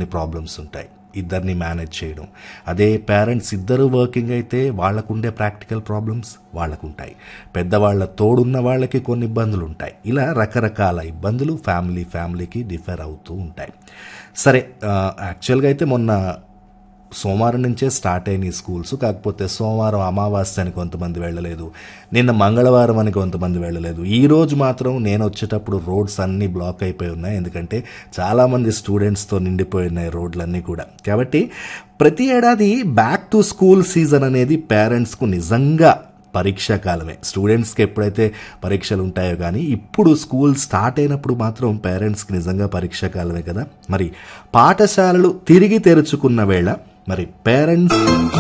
కొన్ని ప్రాబ్లమ్స్ ఉంటాయి ఇద్దరిని మేనేజ్ చేయడం అదే పేరెంట్స్ ఇద్దరు వర్కింగ్ అయితే వాళ్ళకుండే ప్రాక్టికల్ ప్రాబ్లమ్స్ వాళ్ళకుంటాయి పెద్దవాళ్ళ తోడున్న వాళ్ళకి కొన్ని ఇబ్బందులు ఉంటాయి ఇలా రకరకాల ఇబ్బందులు ఫ్యామిలీ ఫ్యామిలీకి డిఫర్ అవుతూ ఉంటాయి సరే యాక్చువల్గా అయితే మొన్న సోమవారం నుంచే స్టార్ట్ అయినాయి స్కూల్స్ కాకపోతే సోమవారం అమావాస్య అని కొంతమంది వెళ్ళలేదు నిన్న మంగళవారం అని కొంతమంది వెళ్ళలేదు ఈ రోజు మాత్రం నేను వచ్చేటప్పుడు రోడ్స్ అన్నీ బ్లాక్ అయిపోయి ఉన్నాయి ఎందుకంటే చాలామంది స్టూడెంట్స్తో నిండిపోయి ఉన్నాయి రోడ్లన్నీ కూడా కాబట్టి ప్రతి ఏడాది బ్యాక్ టు స్కూల్ సీజన్ అనేది పేరెంట్స్కు నిజంగా పరీక్షా కాలమే స్టూడెంట్స్కి ఎప్పుడైతే పరీక్షలు ఉంటాయో కానీ ఇప్పుడు స్కూల్ స్టార్ట్ అయినప్పుడు మాత్రం పేరెంట్స్కి నిజంగా పరీక్షా కాలమే కదా మరి పాఠశాలలు తిరిగి తెరుచుకున్న వేళ మరి పేరెంట్స్